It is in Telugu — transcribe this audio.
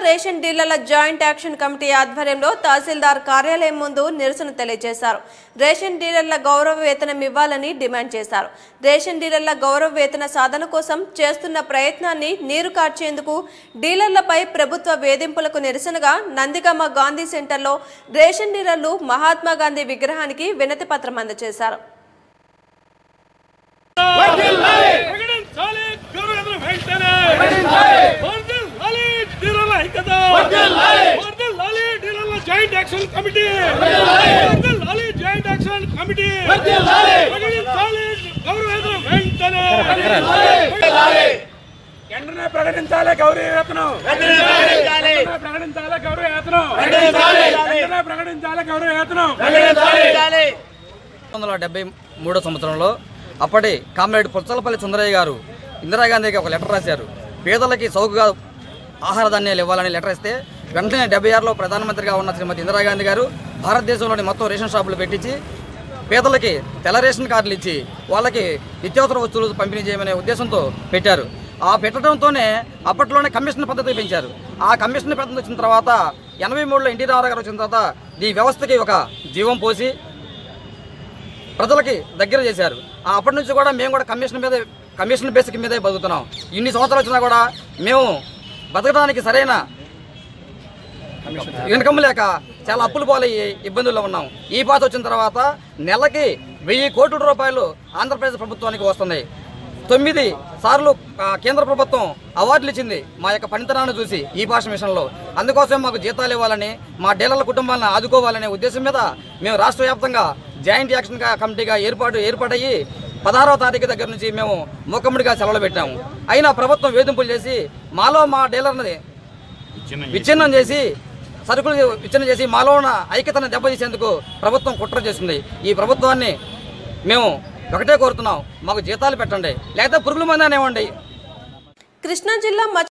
రేషన్ డీలర్ల జాయింట్ యాక్షన్ కమిటీ ఆధ్వర్యంలో తహసీల్దార్ కార్యాలయం ముందు నిరసన తెలియజేశారు రేషన్ డీలర్ల గౌరవ వేతనం ఇవ్వాలని డిమాండ్ చేశారు రేషన్ డీలర్ల గౌరవ వేతన సాధన కోసం చేస్తున్న ప్రయత్నాన్ని నీరు కార్చేందుకు డీలర్లపై ప్రభుత్వ వేధింపులకు నిరసనగా నందిగామ గాంధీ సెంటర్లో రేషన్ డీలర్లు మహాత్మా గాంధీ విగ్రహానికి వినతి పత్రం అందజేశారు ప్రకటించాలి గౌరవేతనం వెంటనే వర్ధిల్లాలి డీలర్ల ఐక్యత వర్ధిల్లాలి డీలర్ల జాయింట్ యాక్షన్ కమిటీ వర్ధిల్లాలి జాయింట్ యాక్షన్ కమిటీ ప్రకటించాలి గౌరవేతనం వెంటనే వెంటనే ప్రకటించాలి గౌరవ వేతనం వెంటనే ప్రకటించాలి గౌరవ వేతనం వెంటనే ప్రకటించాలి గౌరవ వేతనం వందల డెబ్బై మూడో సంవత్సరంలో అప్పటి కామ్రేడ్ పుచ్చలపల్లి సుందరయ్య గారు ఇందిరాగాంధీకి ఒక లెటర్ రాశారు పేదలకి సౌకగా ఆహార ధాన్యాలు ఇవ్వాలని లెటర్ ఇస్తే వెంటనే డెబ్బై ఆరులో ప్రధానమంత్రిగా ఉన్న శ్రీమతి ఇందిరాగాంధీ గారు భారతదేశంలోని మొత్తం రేషన్ షాపులు పెట్టించి పేదలకి తెల్ల రేషన్ కార్డులు ఇచ్చి వాళ్ళకి నిత్యావసర వస్తువులు పంపిణీ చేయమనే ఉద్దేశంతో పెట్టారు ఆ పెట్టడంతోనే అప్పట్లోనే కమిషన్ పద్ధతి పెంచారు ఆ కమిషన్ పద్ధతి వచ్చిన తర్వాత ఎనభై మూడులో ఎన్టీ రామారావు గారు వచ్చిన తర్వాత ఈ వ్యవస్థకి ఒక జీవం పోసి ప్రజలకి దగ్గర చేశారు ఆ అప్పటి నుంచి కూడా మేము కూడా కమిషన్ మీద కమిషన్ బేసిక్ మీదే బతుకుతున్నాం ఇన్ని సంవత్సరాలు వచ్చినా కూడా మేము బతకడానికి సరైన ఇన్కమ్ లేక చాలా అప్పులు పాలయ్యి ఇబ్బందుల్లో ఉన్నాం ఈ పాత వచ్చిన తర్వాత నెలకి వెయ్యి కోట్ల రూపాయలు ఆంధ్రప్రదేశ్ ప్రభుత్వానికి వస్తున్నాయి తొమ్మిది సార్లు ఆ, కేంద్ర ప్రభుత్వం అవార్డులు ఇచ్చింది మా యొక్క పనితనాన్ని చూసి ఈ భాష మిషన్లో అందుకోసం మాకు జీతాలు ఇవ్వాలని మా డీలర్ల కుటుంబాలను ఆదుకోవాలనే ఉద్దేశం మీద మేము రాష్ట్ర వ్యాప్తంగా జాయింట్ యాక్షన్ కా- కమిటీగా ఏర్పాటు ఏర్పాటయ్యి పదహారవ తారీఖు దగ్గర నుంచి మేము మూకమ్ముడిగా సెలవులు పెట్టాము అయినా ప్రభుత్వం వేధింపులు చేసి మాలో మా డీలర్ని విచ్ఛిన్నం చేసి సరుకులు విచ్ఛిన్నం చేసి మాలో ఉన్న ఐక్యతను దెబ్బతీసేందుకు ప్రభుత్వం కుట్ర చేస్తుంది ఈ ప్రభుత్వాన్ని మేము ఒకటే కోరుతున్నాం మాకు జీతాలు పెట్టండి లేకపోతే పురుగుల మంది అనేవ్వండి కృష్ణా జిల్లా మచ